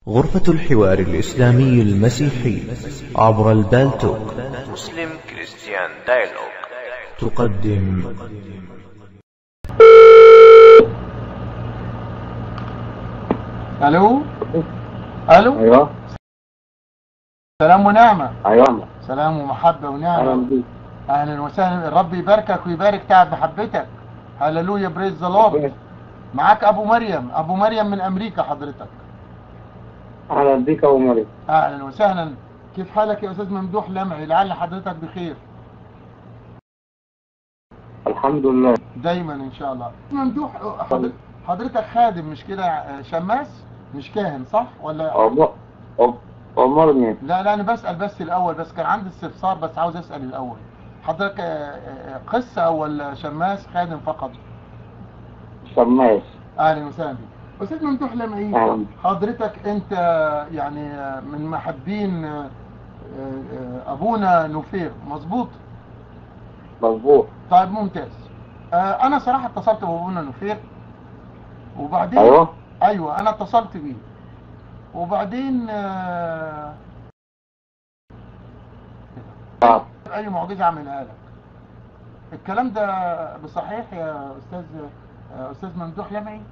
غرفة الحوار الإسلامي المسيحي عبر البالتوك مسلم كريستيان دايلوج تقدم الو الو ايوه سلام ونعمه ايوه سلام ومحبه اهلا ونعمه بيك اهلا وسهلا الرب يباركك ويبارك تعب محبتك هللويا بريز ذا لورد معاك ابو مريم ابو مريم من امريكا حضرتك اهلا بيك يا ابو مريم اهلا وسهلا كيف حالك يا استاذ ممدوح لمعي لعل حضرتك بخير الحمد لله دايما ان شاء الله ممدوح حضرتك, حضرتك خادم مش كده آه، شماس مش كاهن صح ولا أب- أب- امرني لا لا انا بسال بس الاول بس كان عندي استفسار بس عاوز اسال الاول حضرتك آه، آه، قصه ولا شماس خادم فقط شماس اهلا وسهلا بك استاذ ممدوح لمعي اهلا حضرتك انت يعني من محبين آه، آه، ابونا نوفير مظبوط مظبوط طيب ممتاز آه، انا صراحه اتصلت بابونا نوفير وبعدين ايوه ايوه انا اتصلت بيه وبعدين آه، آه. اي معجزه اعملها لك الكلام ده بصحيح يا استاذ آه، استاذ ممدوح لمعي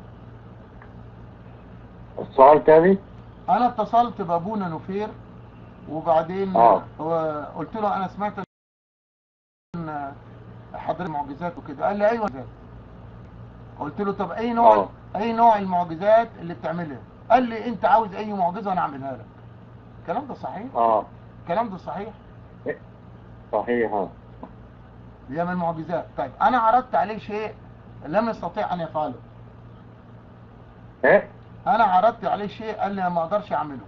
السؤال تاني انا اتصلت بابونا نوفير وبعدين آه. آه، قلت له انا سمعت ان حضر معجزات وكده قال لي ايوه معجزات. قلت له طب اي نوع آه. اي نوع المعجزات اللي بتعملها قال لي انت عاوز اي معجزه انا اعملها لك الكلام ده صحيح اه الكلام ده صحيح صحيح آه. يعمل معجزات طيب انا عرضت عليه شيء لم يستطيع ان يفعله ايه انا عرضت عليه شيء قال لي ما اقدرش اعمله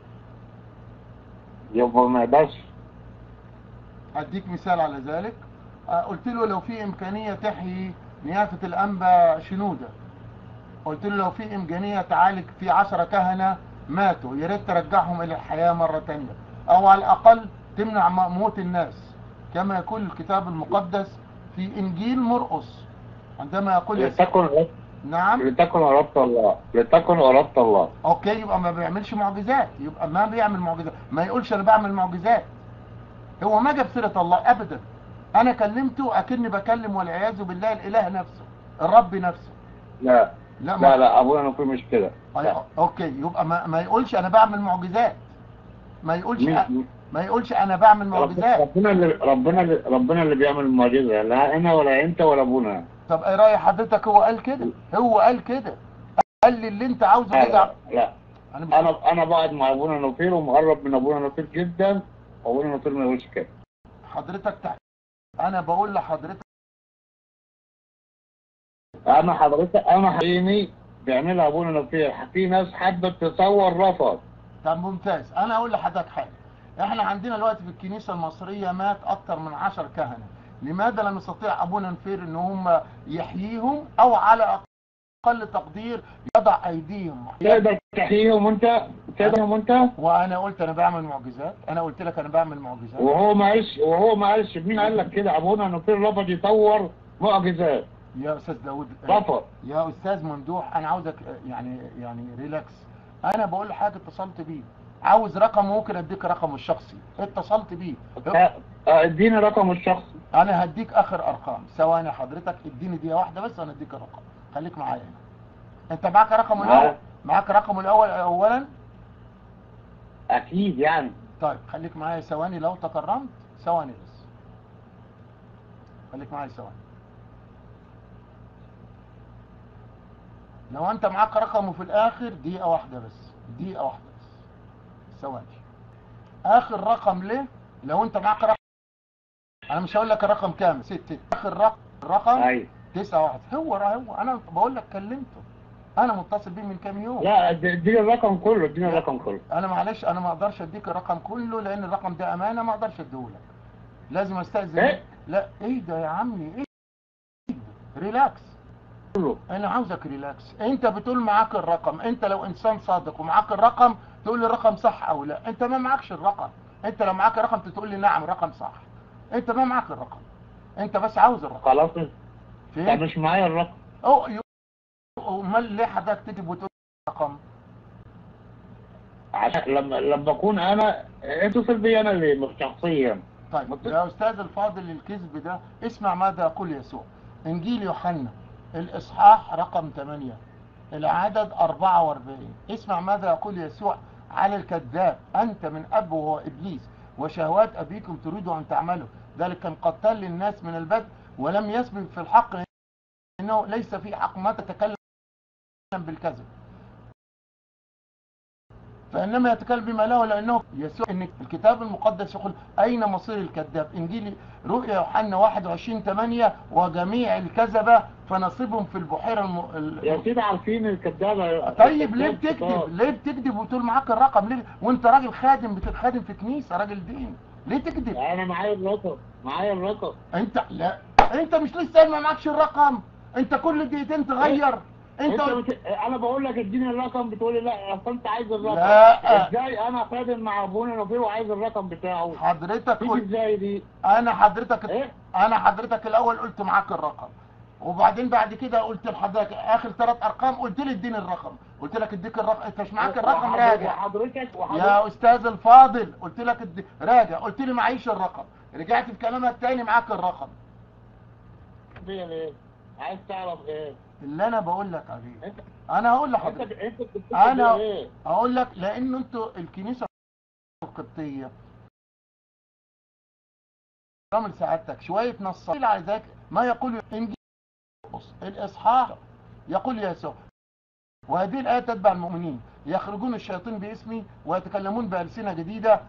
يبقى ما يقدرش هديك مثال على ذلك آه، قلت له لو في إمكانية تحيي نيافة الأنبا شنودة قلت له لو في إمكانية تعالج في عشرة كهنة ماتوا يا ريت ترجعهم إلى الحياة مرة تانية أو على الأقل تمنع م- موت الناس كما يقول الكتاب المقدس في إنجيل مرقس عندما يقول يسوع- لتكن نعم لتكن اردت الله لتكن اردت الله اوكي يبقى ما بيعملش معجزات يبقى ما بيعمل معجزات ما يقولش انا بعمل معجزات هو ما جاب سيره الله ابدا انا كلمته اكني بكلم والعياذ بالله الاله نفسه الرب نفسه لا لا, لا لا ابونا نوفي مش كده أي- لا. اوكي يبقى ما, ما يقولش انا بعمل معجزات ما يقولش مين- أ... ما يقولش انا بعمل رب- معجزات ربنا اللي ربنا اللي ربنا اللي بيعمل المعجزه لا انا ولا انت ولا ابونا طب ايه راي حضرتك هو قال كده هو قال كده قال لي اللي انت عاوزه لا كده لا, لا. انا مش انا انا بقعد مع ابونا نوفير ومقرب من ابونا نوفير جدا ابونا نوفير ما يقولش كده حضرتك تحت انا بقول لحضرتك انا حضرتك انا حقيقي بيعملها ابونا نوفير في ناس حبت تصور رفض طب ممتاز انا اقول لحضرتك حاجه احنا عندنا دلوقتي في الكنيسه المصريه مات اكتر من عشر كهنه لماذا لم يستطيع ابونا نفير ان هم يحييهم او على اقل تقدير يضع ايديهم تقدر تحييهم وانت تقدرهم وانت وانا قلت انا بعمل معجزات انا قلت لك انا بعمل معجزات وهو ما قالش وهو ما قالش مين قال لك كده ابونا نوفير رفض يصور معجزات يا استاذ داود رفض يا استاذ ممدوح انا عاوزك يعني يعني ريلاكس انا بقول لحاجه اتصلت بيه عاوز رقم ممكن اديك رقمه الشخصي اتصلت بيه آه، آه، اديني رقم الشخص انا هديك اخر ارقام ثواني حضرتك اديني دقيقه واحده بس وانا اديك الرقم خليك معايا هنا انت معاك رقمه معاك. الاول معاك رقمه الاول اولا اكيد يعني طيب خليك معايا ثواني لو تكرمت ثواني بس خليك معايا ثواني لو انت معاك رقمه في الاخر دقيقه واحده بس دقيقه واحده بس ثواني اخر رقم له لو انت معاك رقم انا مش هقول لك الرقم كام ست اخر رقم رقم ايوه تسعة واحد هو هو انا بقول لك كلمته انا متصل بيه من كام يوم لا اد- اديني الرقم كله اديني الرقم كله انا معلش انا ما اقدرش اديك الرقم كله لان الرقم ده امانه ما اقدرش اديهولك لازم استاذن إيه؟ لا ايه ده يا عمي ايه ده؟ ريلاكس كله انا عاوزك ريلاكس انت بتقول معاك الرقم انت لو انسان صادق ومعاك الرقم تقول لي الرقم صح او لا انت ما معكش الرقم انت لو معاك الرقم تقول لي نعم رقم صح انت ما معاك الرقم انت بس عاوز الرقم خلاص انت فهمت مش معايا الرقم او امال ليه حضرتك تيجي وتقول رقم عشان لما لما اكون انا اتصل بي انا اللي مش شخصيا طيب مطلق. يا استاذ الفاضل الكذب ده اسمع ماذا يقول يسوع انجيل يوحنا الاصحاح رقم 8 العدد 44 اسمع ماذا يقول يسوع على الكذاب انت من اب وهو ابليس وشهوات ابيكم تريد ان تعملوا ذلك كان قتال للناس من البدء ولم يسبق في الحق انه ليس في حق ما تتكلم بالكذب فانما يتكلم بما له لانه يسوع ان الكتاب المقدس يقول اين مصير الكذاب انجيل رؤيا يوحنا 21 8 وجميع الكذبه فنصيبهم في البحيره الم... ال- يا سيدي عارفين الكدابه طيب ليه الكذاب بتكذب ليه بتكذب وتقول معاك الرقم ليه وانت راجل خادم بتخادم في كنيسه راجل دين ليه تكذب انا معايا الرقم معايا الرقم انت لا انت مش لسه ما معكش الرقم انت كل دقيقتين تغير انت, انت بت... انا بقول لك اديني الرقم بتقول لي لا اصل انت عايز الرقم لا. ازاي انا خادم مع ابونا نوفير وعايز الرقم بتاعه حضرتك تيجي قلت ازاي دي انا حضرتك ايه انا حضرتك الاول قلت معاك الرقم وبعدين بعد كده قلت لحضرتك اخر ثلاث ارقام قلت لي اديني الرقم قلت لك اديك الرقم انت مش معاك الرقم وحضرتك- راجع وحضرتك وحضرتك يا استاذ الفاضل قلت لك ادي... راجع قلت لي معيش الرقم رجعت في كلامك تاني معاك الرقم بيه ليه عايز تعرف ايه اللي انا بقول لك عليه انت انا هقول انت لحضرتك انت بتتصل أنا- بيه ليه هقول لك لان انتوا الكنيسه القبطيه رامل سعادتك شويه نصائح على ذلك ما يقول انجيل الاصحاح يقول يسوع وهذه الايه تتبع المؤمنين يخرجون الشياطين باسمي ويتكلمون بالسنه جديده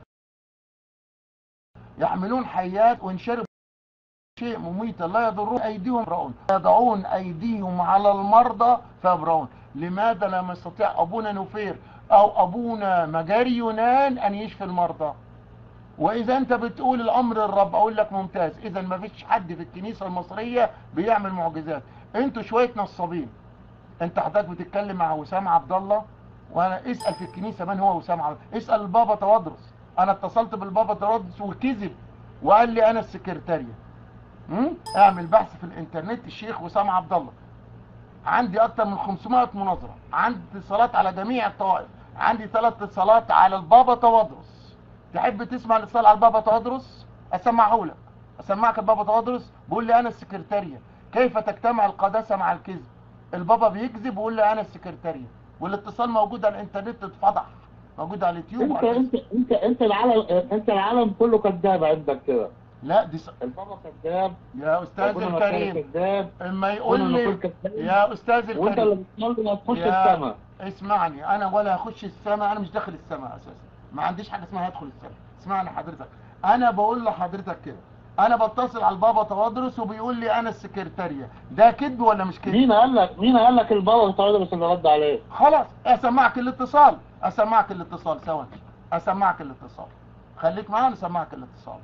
يحملون حيات وان شربوا شيء مميتا لا يضرون ايديهم يبرؤون يضعون ايديهم على المرضى فيبرؤون لماذا لم يستطيع ابونا نوفير او ابونا مجاري يونان ان يشفي المرضى واذا انت بتقول الامر الرب اقول لك ممتاز اذا ما فيش حد في الكنيسه المصريه بيعمل معجزات انتوا شويه نصابين انت حضرتك بتتكلم مع وسام عبد الله وانا اسال في الكنيسه من هو وسام عبد الله اسال البابا توادرس انا اتصلت بالبابا توادرس وكذب وقال لي انا السكرتاريه مم؟ اعمل بحث في الانترنت الشيخ وسام عبد الله عندي اكتر من 500 مناظره عندي اتصالات على جميع الطوائف عندي ثلاث اتصالات على البابا توادرس تحب تسمع الاتصال على البابا توادرس اسمعه لك اسمعك البابا توادرس بيقول لي انا السكرتاريه كيف تجتمع القداسه مع الكذب البابا بيكذب ويقول لي انا السكرتاريه والاتصال موجود على الانترنت اتفضح موجود على اليوتيوب انت وعلى انت انت انت العالم انت العالم كله كذاب عندك كده لا دي س... البابا كذاب يا استاذ ابونا نصارى الكريم كذاب اما يقول ابونا لي نصارى كذاب يا استاذ وانت الكريم اللي بتصلي هتخش يا- السما اسمعني انا ولا هخش السماء انا مش داخل السماء اساسا ما عنديش حاجه اسمها هدخل السماء اسمعني حضرتك انا بقول لحضرتك كده انا بتصل على البابا توادرس وبيقول لي انا السكرتاريه ده كذب ولا مش كذب مين قال لك مين قال لك البابا تقدر اللي رد عليه خلاص اسمعك الاتصال اسمعك الاتصال ثواني اسمعك الاتصال خليك معايا انا اسمعك الاتصال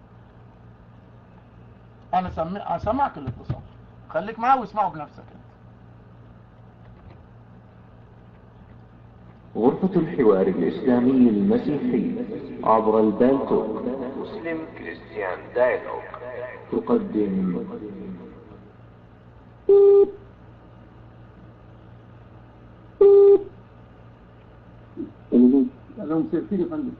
انا سمي... اسمعك الاتصال خليك معايا واسمعه بنفسك انت غرفة الحوار الإسلامي المسيحي عبر البالتوك مسلم كريستيان دايلوج تقدم الو مساء الخير يا فندم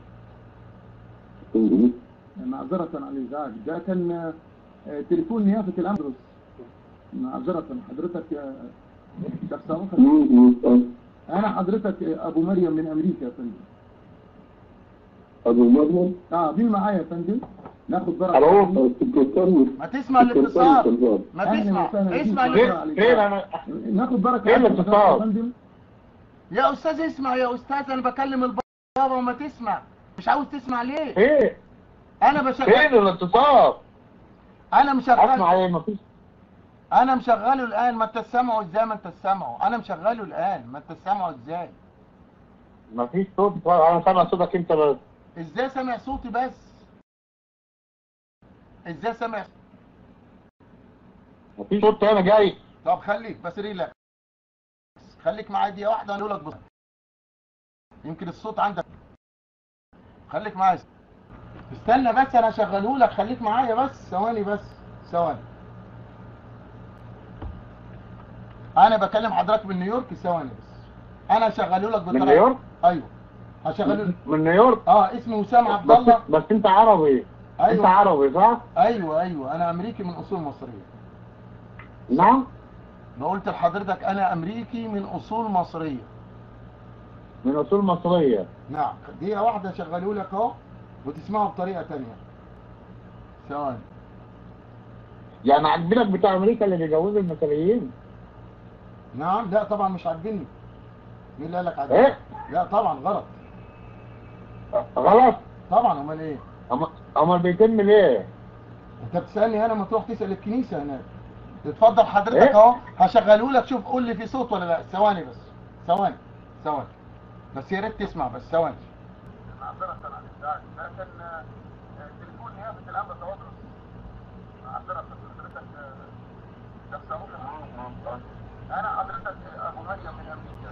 معذرة عن الإزعاج ده كان آه، تليفون نيافة الأمدرس معذرة حضرتك آه، شخص آخر أنا حضرتك آه، أبو مريم من أمريكا يا فندم ابو مريم اه مين معايا يا فندم؟ ناخد بركة الو ما تسمع الاتصال ما أهلاً تسمع وسهلاً اسمع فين الاتصال فين انا ناخد بركة فين عندك الاتصال؟ حضرتك يا فندم يا أستاذ اسمع يا أستاذ أنا بكلم البابا وما تسمع مش عاوز تسمع ليه؟ فين أنا بشغل فين الاتصال أنا مشغل اسمع ايه مفيش انا مشغله الان ما انت سامعه ازاي ما انت سامعه انا مشغله الان ما انت سامعه ازاي مفيش صوت انا سامع صوتك انت بس ازاي سامع صوتي بس ازاي سامع مفيش صوت تاني جاي طب خليك بس ريلاكس خليك معايا دقيقه واحده اقول لك بص يمكن الصوت عندك خليك معايا استنى بس انا اشغله لك خليك معايا بس ثواني بس ثواني انا بكلم حضرتك من نيويورك ثواني بس انا اشغله لك من بطريقه نيويورك ايوه هشغل من نيويورك اه اسمه وسام عبد بس الله بس انت عربي انت ايوه عربي صح؟ ايوه ايوه انا امريكي من اصول مصريه نعم ما قلت لحضرتك انا امريكي من اصول مصريه من اصول مصريه نعم دقيقه واحده شغلوا لك اهو وتسمعه بطريقه تانية ثواني يعني عاجبينك بتاع امريكا اللي بيجوزوا المثليين نعم لا طبعا مش عاجبني مين اللي قال لك عاجبني ايه؟ لا طبعا غلط غلط طبعا امال ايه أما- امال بيتم ليه؟ انت بتسالني انا ما تروح تسال الكنيسه هناك اتفضل حضرتك إيه؟ اهو هشغله لك شوف قول لي في صوت ولا لا ثواني بس ثواني ثواني بس يا ريت تسمع بس ثواني لكن تليفون نيابه الامن تواصل عندنا حضرتك شخص ممكن انا حضرتك ابو هيا من امريكا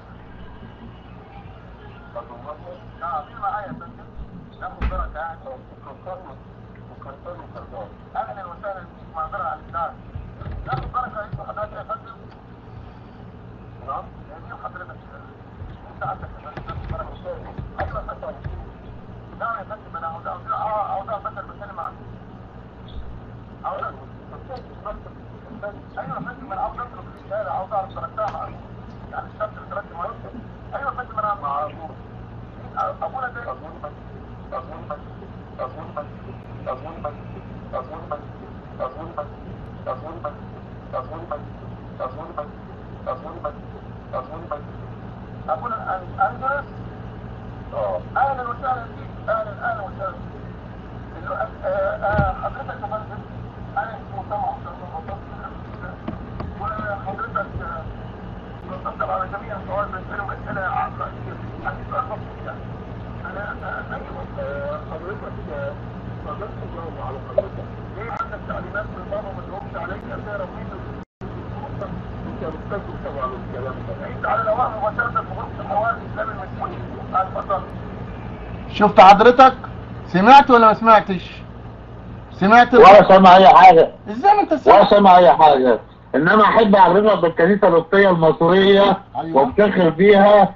اه في معايا يا فندم ناخد بركه يعني وكرتون وكرتون وكرتون اهلا وسهلا بيك معذره على الازعاج ناخد بركه اسم حضرتك يا فندم نعم مين حضرتك انت عندك يا فندم ناخد بركه ايوه يا فندم نعم يا فندم انا عاوز عاوز عاوز بس بتكلم عنه عاوز ايوه يا فندم انا عاوز اترك الرساله عاوز اعرف تركتها يعني الشرط اللي تركت معايا ايوه يا فندم انا معذور ابونا ده اظن بس اظن بس اظن بس اظن بس اظن بس اظن بس اظن بس اظن بس اظن بس اظن بس اظن بس ابونا اندرس اه اهلا وسهلا بيك اهلا اهلا وسهلا حضرتك يا فندم انا اسمي اسامه عبد الله وحضرتك بتفضل على جميع السؤال بسألهم أسئلة عامة عندي سؤال بسيط يعني أنا أيوه حضرتك قدرت تجاوب على حضرتك ليه عندك تعليمات من بابا ما تجاوبش عليك أنا رميت أنت بتكتب طبعا الكلام ده عيد على الأوامر مباشرة في غرفة الحوار الإسلامي المسيحي اتفضل شفت حضرتك سمعت ولا ما سمعتش سمعت ولا سامع اي حاجه ازاي ما انت ولا سمعت سامع اي حاجه انما احب اعرفك بالكنيسه القبطيه المصريه أيوة. وافتخر بيها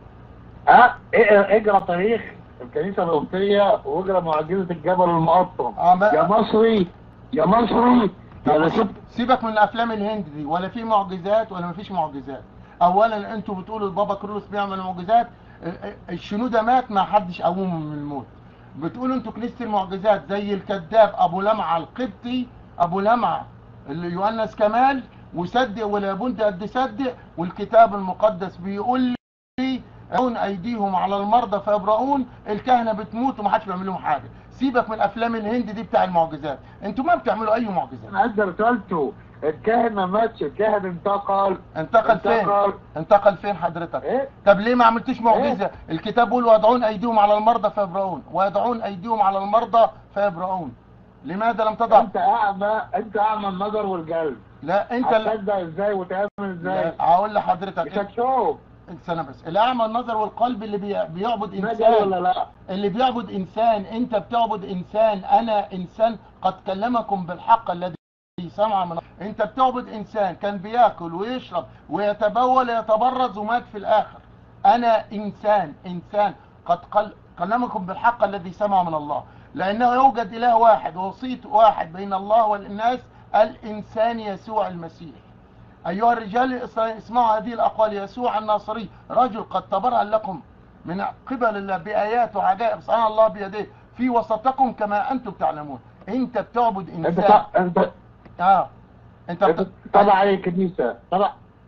ها اه اقرا تاريخ الكنيسه القبطيه واقرا معجزه الجبل المقطم آه، ما- يا مصري يا مصري يا اللي شفت سيبك من افلام الهند دي ولا في معجزات ولا مفيش معجزات اولا انتوا بتقولوا البابا كرولوس بيعمل معجزات ال- ال- الشنودة مات ما حدش قومه من الموت بتقولوا انتوا كنيسة المعجزات زي الكذاب ابو لمعة القبطي ابو لمعة اللي يؤنس كمال وصدق ولا بد قد صدق والكتاب المقدس بيقول لي يضعون ايديهم على المرضى فيبرؤون الكهنه بتموت ومحدش بيعمل لهم حاجه سيبك من افلام الهند دي بتاع المعجزات انتوا ما بتعملوا اي معجزات انا قد رسالته الكاهن ما ماتش الكاهن انتقل انتقل فين انتقل. انتقل فين حضرتك ايه طب ليه ما عملتوش معجزه الكتاب بيقول ويضعون ايديهم على المرضى فيبرؤون ويضعون ايديهم على المرضى فيبرؤون لماذا لم تضع انت اعمى انت اعمى النظر والقلب لا انت ال- هتصدق ازاي وتامن ازاي لا، هقول مش لحضرتك هتشوف استنى بس الاعمى النظر والقلب اللي بي- بيعبد نجا انسان ولا لا اللي بيعبد انسان انت بتعبد انسان انا انسان قد كلمكم بالحق الذي سمع من انت بتعبد انسان كان بياكل ويشرب ويتبول ويتبرز ومات في الاخر انا انسان انسان قد قل كلمكم بالحق الذي سمع من الله لانه يوجد اله واحد ووسيط واحد بين الله والناس الانسان يسوع المسيح أيها الرجال الإسرائيليين اسمعوا هذه الأقوال يسوع الناصري رجل قد تبرهن لكم من قبل الله بآيات وعجائب صنع الله بيديه في وسطكم كما أنتم تعلمون أنت بتعبد انت إنسان انت آه أنت انت بت... تبع اي كنيسه تبع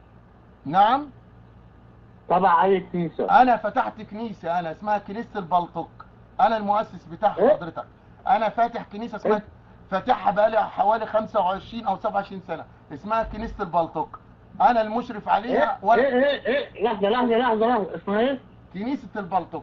نعم تبع اي كنيسه أنا فتحت كنيسة أنا اسمها كنيسة البلطوك أنا المؤسس بتاعها إيه؟ حضرتك أنا فاتح كنيسة اسمها إيه؟ فاتحها بقالي حوالي 25 أو 27 سنة اسمها كنيسة البلطوك أنا المشرف ايه عليها ايه ايه ايه لحظه لحظه لحظه لحظه اسمها ايه كنيسة البلطوك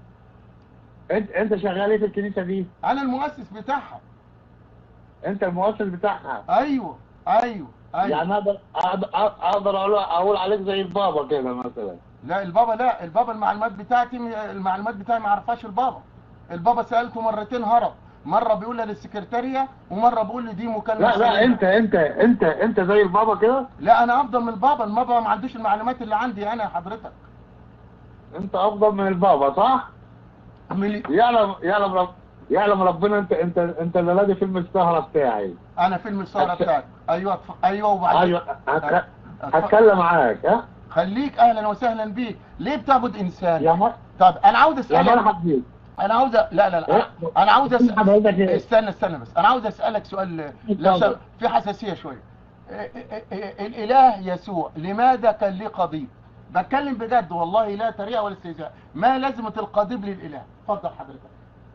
انت انت شغال ايه في الكنيسه دي انا المؤسس بتاعها انت المؤسس بتاعها ايوه ايوه ايوه يعني اقدر اقدر اقدر اقول اقول عليك زي البابا كده مثلا لا البابا لا البابا المعلومات بتاعتي المعلومات بتاعي ما عرفهاش البابا البابا سالته مرتين هرب مره بيقول لي للسكرتاريه ومره بيقول لي دي مكالمه لا لا سرية. انت انت انت انت زي البابا كده لا انا افضل من البابا البابا ما عندوش المعلومات اللي عندي انا يا حضرتك انت افضل من البابا صح ملي... يعلم يعلم رب يعلم ربنا انت انت انت اللي نادي فيلم السهره بتاعي انا فيلم السهره أتف- بتاعك ايوه أتف- ايوه وبعدين ايوه هتك- أتف- هتكلم معاك ها خليك اهلا وسهلا بيك ليه بتعبد انسان يا مر طب انا عاوز يا اسالك مرحب بيك انا عاوز أ- لا لا لا إيه؟ انا عاوز اسال حضرتك إيه؟ استنى استنى بس انا عاوز اسالك سؤال لا اتفضل. سؤال- في حساسيه شويه إيه- إيه- إيه- الاله يسوع لماذا كان ليه قضيب بتكلم بجد والله لا تريقه ولا استهزاء ما لازمه القضيب للاله اتفضل حضرتك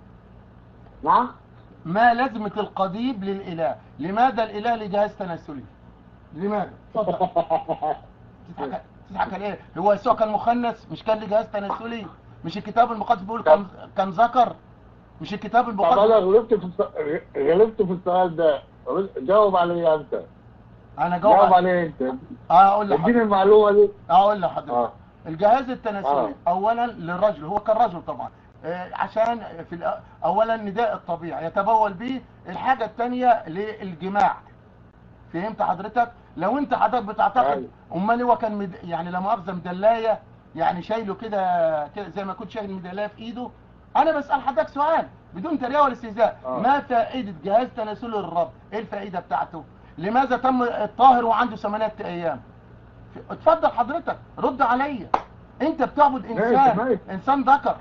نعم ما لازمه القضيب للاله لماذا الاله لجهاز تناسلي لماذا اتفضل تضحك تضحك على ايه هو يسوع كان مخنث مش كان لجهاز تناسلي مش الكتاب المقدس بيقول كان كان ذكر مش الكتاب طب المقدس انا غلبت في الس... غلبت في السؤال ده جاوب عليه انت انا جاوب جاوب عليه انت اه اقول اديني لحضرتك المعلومه دي اقول لحضرتك اه الجهاز التناسلي آه. اولا للرجل هو كان رجل طبعا آه، عشان في الأ- اولا نداء الطبيعه يتبول به الحاجه الثانيه للجماع فهمت حضرتك لو انت حضرتك بتعتقد أيوة. امال هو كان مد... يعني لا مؤاخذه مدلايه يعني شايله كده كده زي ما كنت شايل مدلايه في ايده انا بسال حضرتك سؤال بدون تريقه ولا استهزاء آه. ما فائده جهاز تناسلي للرب ايه الفائده بتاعته لماذا تم الطاهر وعنده ثمانية ايام اتفضل حضرتك رد عليا انت بتعبد ماشي، انسان ماشي. انسان ذكر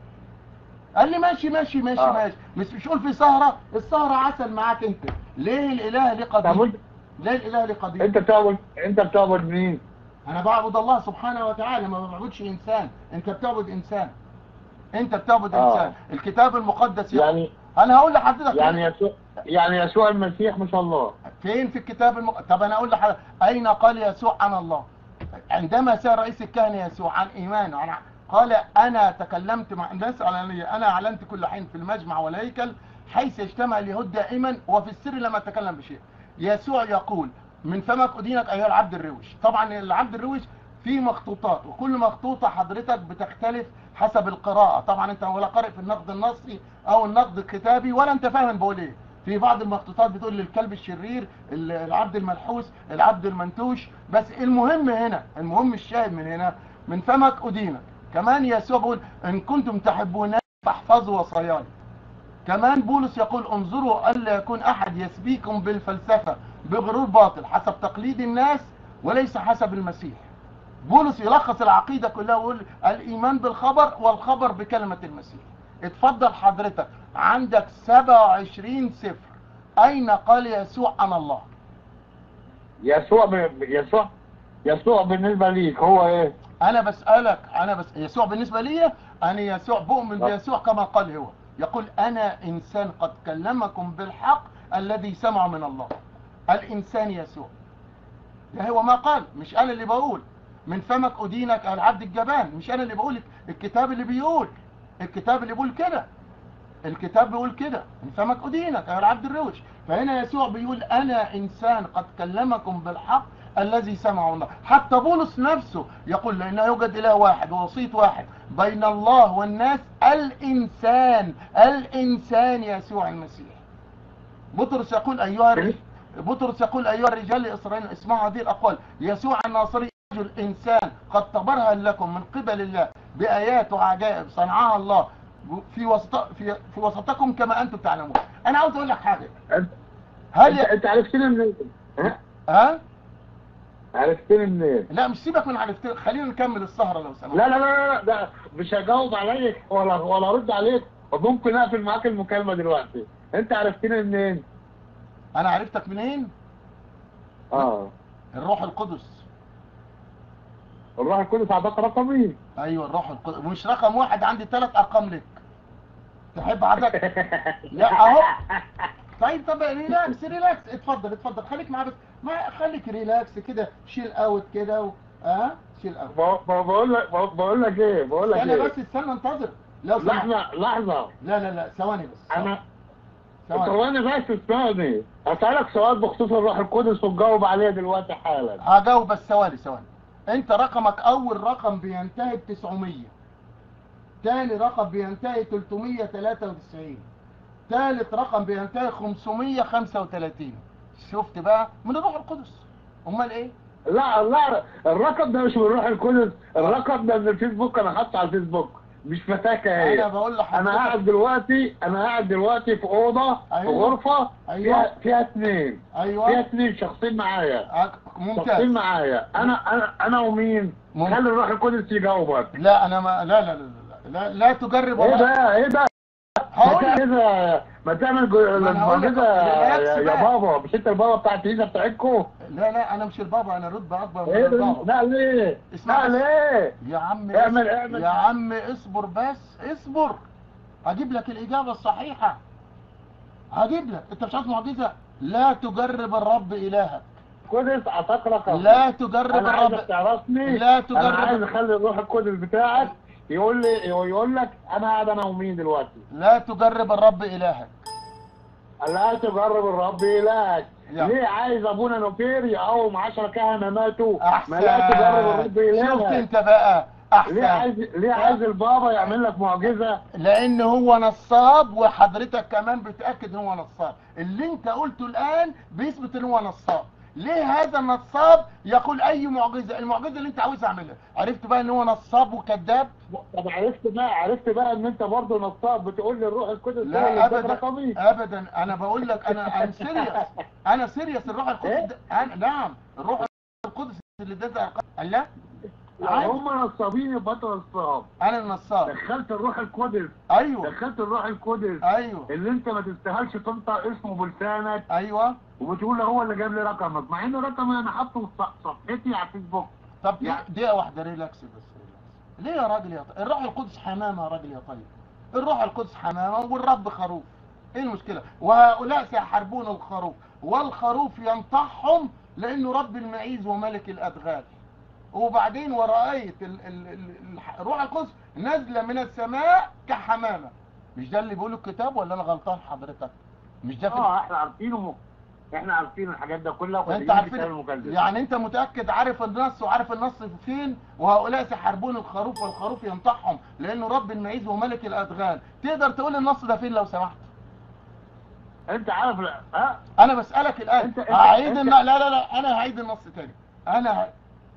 قال لي ماشي ماشي ماشي آه. ماشي مش مش قول في سهره السهره عسل معاك انت ليه الاله ليه طب قضيه انت ليه الاله ليه قضيه انت بتعبد انت بتعبد مين؟ انا بعبد الله سبحانه وتعالى ما بعبدش انسان انت بتعبد انسان انت بتعبد آه. انسان الكتاب المقدس يقول- يعني انا هقول لحضرتك يعني يسوع يعني يسوع المسيح مش الله فين في الكتاب المق... طب انا اقول لحضرتك اين قال يسوع عن الله عندما سأل رئيس الكهنة يسوع عن ايمانه عن قال انا تكلمت مع الناس علانية انا اعلنت كل حين في المجمع والهيكل حيث يجتمع اليهود دائما وفي السر لم اتكلم بشيء يسوع يقول من فمك ادينك ايها العبد الروش طبعا العبد الروش في مخطوطات وكل مخطوطة حضرتك بتختلف حسب القراءة طبعا انت ولا قارئ في النقد النصي او النقد الكتابي ولا انت فاهم بقول ايه في بعض المخطوطات بتقول للكلب الشرير ال- العبد الملحوس العبد المنتوش بس المهم هنا المهم الشاهد من هنا من فمك أدينك كمان يسوع بيقول إن كنتم تحبون فاحفظوا وصاياي كمان بولس يقول انظروا ألا يكون أحد يسبيكم بالفلسفة بغرور باطل حسب تقليد الناس وليس حسب المسيح بولس يلخص العقيدة كلها ويقول الإيمان بالخبر والخبر بكلمة المسيح اتفضل حضرتك عندك 27 سفر أين قال يسوع عن الله يسوع ب... يسوع يسوع بالنسبه ليك هو ايه؟ أنا بسألك أنا بس يسوع بالنسبة لي أنا يسوع بؤمن بيسوع كما قال هو يقول أنا إنسان قد كلمكم بالحق الذي سمع من الله الإنسان يسوع ده هو ما قال مش أنا اللي بقول من فمك أدينك العبد الجبان مش أنا اللي بقول الكتاب اللي بيقول الكتاب اللي بيقول كده الكتاب بيقول كده من فمك أدينك يا العبد الروش فهنا يسوع بيقول أنا إنسان قد كلمكم بالحق الذي سمعه الله حتى بولس نفسه يقول لأنه يوجد إله واحد ووسيط واحد بين الله والناس الإنسان الإنسان يسوع المسيح بطرس يقول أيها الرجال بطرس يقول أيها الرجال لإسرائيل اسمعوا هذه الأقوال يسوع الناصري رجل إنسان قد تبرهن لكم من قبل الله بآيات وعجائب صنعها الله في وسط في في وسطكم كما أنتم تعلمون أنا عاوز أقول لك حاجة انت هل انت, ي... انت عرفتني منين؟ ها؟ ها عرفتني منين؟ لا مش سيبك من عرفت خلينا نكمل السهرة لو سمحت لا لا لا لا ده مش هجاوب عليك ولا ولا ارد عليك وممكن اقفل معاك المكالمه دلوقتي انت عرفتني منين؟ أنا عرفتك منين اه الروح القدس الروح القدس عطاك رقمي أيوه الروح القدس مش رقم واحد عندي ثلاث أرقام لك تحب عدد لا اهو طيب طب ريلاكس ريلاكس اتفضل اتفضل خليك معاه بس ما خليك ريلاكس كده شيل اوت كده و... اه شيل اوت ب- ب- بقول لك ب- بقول لك ايه بقول لك استنى ايه بس استنى انتظر لو سمحت لحظه لحظه لا لا لا ثواني بس انا ثواني ثواني بس استني اسالك سؤال بخصوص الروح القدس وتجاوب عليه دلوقتي حالا هجاوب بس ثواني ثواني انت رقمك اول رقم بينتهي ب 900 تاني رقم بينتهي 393 تالت رقم بينتهي 535 شفت بقى من الروح القدس امال ايه لا لا الرقم ده مش من الروح القدس الرقم ده من الفيسبوك انا حاطه على الفيسبوك مش فتاكة هي انا بقول انا لحضرتك قاعد دلوقتي انا قاعد دلوقتي في اوضه في أيوة. غرفه أيوة. فيها فيها اثنين فيها ايوه اثنين شخصين معايا أك- شخصين ممتاز معايا انا انا انا ومين مم. خلي الروح القدس يجاوبك لا انا ما لا لا لا لا, لا, لا تجرب ايه ولا- ده ايه ده ما هقول لك تعمل ما تعمل جو- ما أنا هقول لك المعجزه يا بالعكس يا بقى. بابا مش انت البابا بتاع الكنيسه بتاعتكم لا لا انا مش البابا انا رتبه اكبر من ايه ده البابا لا ليه اسمع لا بس. ليه يا عم اعمل- اصبر. اعمل. يا عم اصبر بس اصبر هجيب لك الاجابه الصحيحه هجيب لك انت مش عايز معجزه لا تجرب الرب الهك قدس اعطاك رقم لا تجرب انا عايزك الرب تعرفني لا انا تجرب عايز اخلي الروح القدس بتاعك يقول لي يقول لك انا قاعد انا ومين دلوقتي لا تجرب الرب الهك لا تجرب الرب إلهك يلا. ليه عايز ابونا نوفير يقوم 10 كهنه ماتوا احسن ما لا تجرب الرب شفت إلهك انت بقى ليه احسن عايز ليه عايز البابا يعمل لك معجزه لان هو نصاب وحضرتك كمان بتاكد ان هو نصاب اللي انت قلته الان بيثبت ان هو نصاب ليه هذا النصاب يقول اي معجزه المعجزه اللي انت عاوز اعملها عرفت بقى ان هو نصاب وكذاب طب عرفت بقى عرفت بقى ان انت برضه نصاب بتقول لي الروح القدس ده لا اللي اداك ابدا رقمي ابدا انا بقول لك انا انا سيريس انا سيريس الروح القدس إيه؟ ده أنا نعم الروح القدس اللي اداك ارقام لا لو عادي. هم نصابين يبقى انت نصاب انا النصاب دخلت الروح القدس ايوه دخلت الروح القدس ايوه اللي انت ما تستاهلش تنطق اسمه بلسانك ايوه وبتقول له هو اللي جاب لي رقمك مع ان رقمي انا حاطه في ص- صفحتي على الفيسبوك طب يعني- دقيقة واحدة ريلاكس بس ريلاكس ليه يا راجل يا طيب الروح القدس حمامة يا راجل يا طيب الروح القدس حمامة والرب خروف ايه المشكلة وهؤلاء سيحاربون الخروف والخروف ينطحهم لانه رب المعيز وملك الادغال وبعدين ورأيت ال- ال- ال- الح- الروح القدس نازلة من السماء كحمامة مش ده اللي بيقوله الكتاب ولا انا غلطان حضرتك مش ده في اه احنا عارفينه احنا عارفين الحاجات ده كلها انت وقاعدين في عارفين الكتاب المقدس يعني انت متاكد عارف النص وعارف النص فين وهؤلاء سيحاربون الخروف والخروف ينطحهم لانه رب المعيز وملك الادغال تقدر تقول النص ده فين لو سمحت انت عارف لا ها انا بسالك الان انت- انت- هعيد انت- الن... لا لا لا انا هعيد النص تاني انا ه...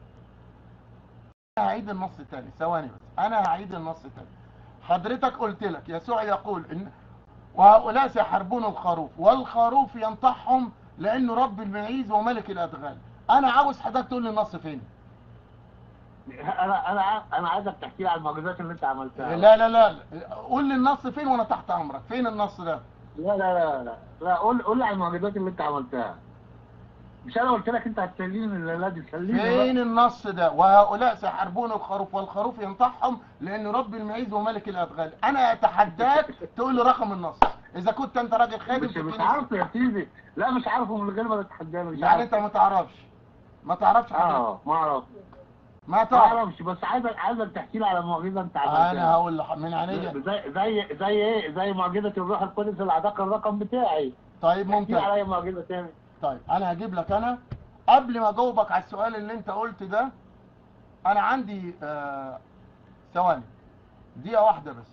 أنا هعيد النص تاني ثواني بس انا هعيد النص تاني حضرتك قلت لك يسوع يقول ان وهؤلاء سيحاربون الخروف والخروف ينطحهم لانه رب المعيز وملك الادغال انا عاوز حضرتك تقول لي النص فين انا انا ع- انا عايزك تحكي لي على المعجزات اللي انت عملتها لا لا لا قول لي النص فين وانا تحت امرك فين النص ده لا لا لا لا لا قول قول لي على المعجزات اللي انت عملتها مش انا قلت لك انت هتسليني الليله دي سليني فين النص ده وهؤلاء سيحاربون الخروف والخروف ينطحهم لان رب المعيز وملك الادغال انا اتحداك تقول لي رقم النص اذا كنت انت راجل خادم مش مش تديني- عارف يا سيدي لا مش عارفه من غير ما تتحداني مش يعني عارف. انت ما تعرفش ما تعرفش حضرتك اه ما اعرف ما ما تعرف اعرفش بس عايزك عايزك تحكي لي على معجزه انت عملتها انا هقول لح- من عينيا زي زي زي ايه زي معجزه الروح القدس اللي اعطاك الرقم بتاعي طيب احكي ممتاز لي عليا معجزه تاني طيب انا هجيب لك انا قبل ما اجاوبك على السؤال اللي انت قلت ده انا عندي آه، ثواني دقيقة واحدة بس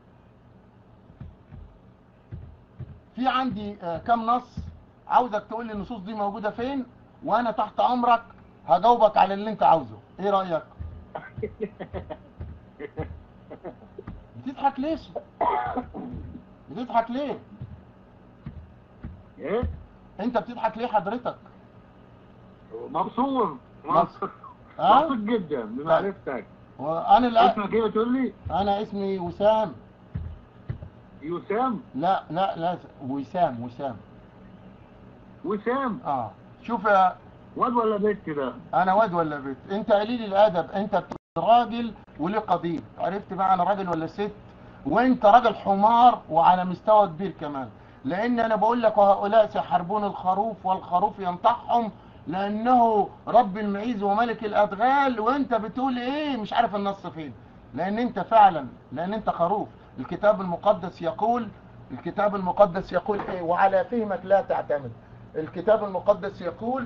في عندي آه، كام نص عاوزك تقول لي النصوص دي موجودة فين وانا تحت امرك هجاوبك على اللي انت عاوزه ايه رأيك بتضحك ليش بتضحك ليه ايه انت بتضحك ليه حضرتك مبسوط مبسوط. مبسوط ها؟ مبسوط جدا بمعرفتك وانا الان اسمك ايه بتقول لي انا اسمي وسام يوسام لا لا لا وسام وسام وسام اه شوف يا واد ولا بنت كده انا واد ولا بنت انت قليل الادب انت راجل وليه قديم عرفت بقى انا راجل ولا ست وانت راجل حمار وعلى مستوى كبير كمان لان انا بقول لك وهؤلاء سيحاربون الخروف والخروف ينطحهم لانه رب المعيز وملك الادغال وانت بتقول ايه مش عارف النص فين لان انت فعلا لان انت خروف الكتاب المقدس يقول الكتاب المقدس يقول ايه وعلى فهمك لا تعتمد الكتاب المقدس يقول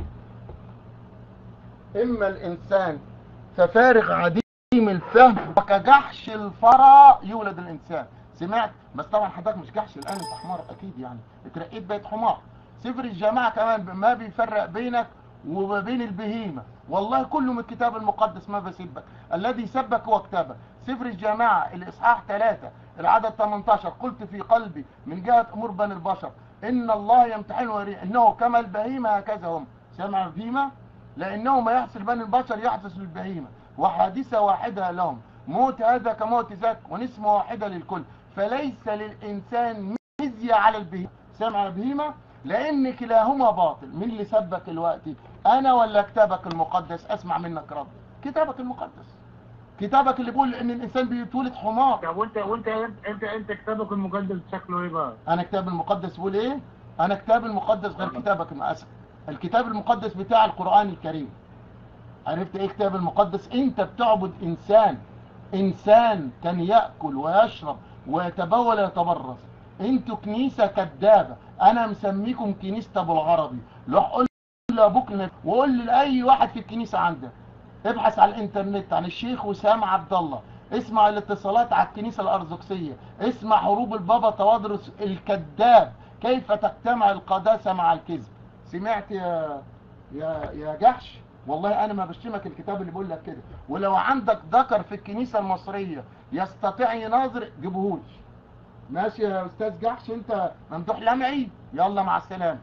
إما الإنسان ففارغ عديم الفهم وكجحش الفرا يولد الإنسان سمعت بس طبعا حضرتك مش جحش الآن أنت حمار أكيد يعني اترقيت بقيت حمار سفر الجماعة كمان ما بيفرق بينك وما بين البهيمة والله كله من الكتاب المقدس ما بسبك الذي سبك واكتبك سفر الجماعة الإصحاح 3 العدد 18 قلت في قلبي من جهة أمور بني البشر إن الله يمتحن ويري إنه كما البهيمة هكذا هم سمع البهيمة لأنه ما يحصل بني البشر يحدث للبهيمة وحادثة واحدة لهم موت هذا كموت ذاك ونسمة واحدة للكل فليس للإنسان مزية على البهيمة سمع البهيمة لأن كلاهما باطل مين اللي سبك الوقت أنا ولا كتابك المقدس أسمع منك رد كتابك المقدس كتابك اللي بيقول ان الانسان بيتولد حمار طب وانت وانت انت انت كتابك المقدس شكله ايه بقى؟ انا كتاب المقدس بيقول ايه انا كتاب المقدس غير كتابك المأسف الكتاب المقدس بتاع القرآن الكريم عرفت ايه كتاب المقدس انت بتعبد انسان انسان كان يأكل ويشرب ويتبول ويتبرز انتوا كنيسة كدابة انا مسميكم كنيسة ابو العربي روح قول لابوك لنفسك وقول لاي واحد في الكنيسة عندك ابحث على الانترنت عن الشيخ وسام عبد الله اسمع الاتصالات على الكنيسة الأرثوذكسية اسمع هروب البابا توادرس الكذاب كيف تجتمع القداسة مع الكذب سمعت يا يا يا جحش والله انا ما بشتمك الكتاب اللي بيقول لك كده ولو عندك ذكر في الكنيسة المصرية يستطيع يناظر جيبهولي ماشي يا استاذ جحش انت ممدوح لمعي يلا مع السلامة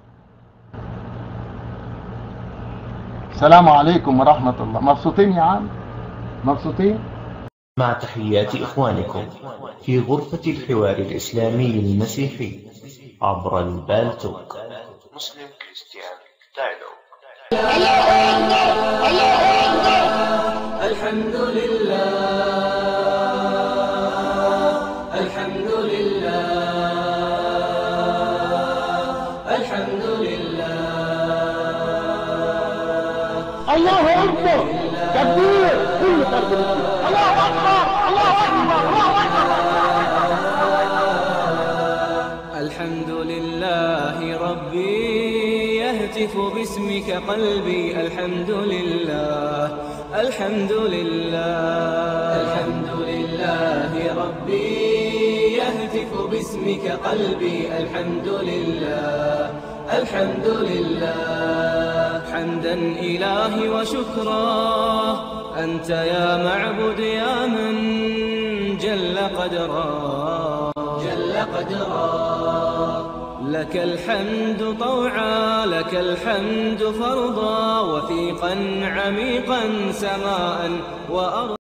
السلام عليكم ورحمة الله مبسوطين يا عم مبسوطين مع تحيات إخوانكم في غرفة الحوار الإسلامي المسيحي عبر البالتوك مسلم كريستيان دايلوج الحمد لله الحمد لله الحمد لله الله اكبر تكبير كل فرد الله اكبر الله اكبر الله الحمد لله ربي يهتف باسمك قلبي الحمد لله الحمد لله الحمد لله ربي يهتف باسمك قلبي الحمد لله الحمد لله حمدا إلهي وشكرا أنت يا معبد يا من جل قدرا جل قدرا لك الحمد طوعا لك الحمد فرضا وثيقا عميقا سماء وأرضا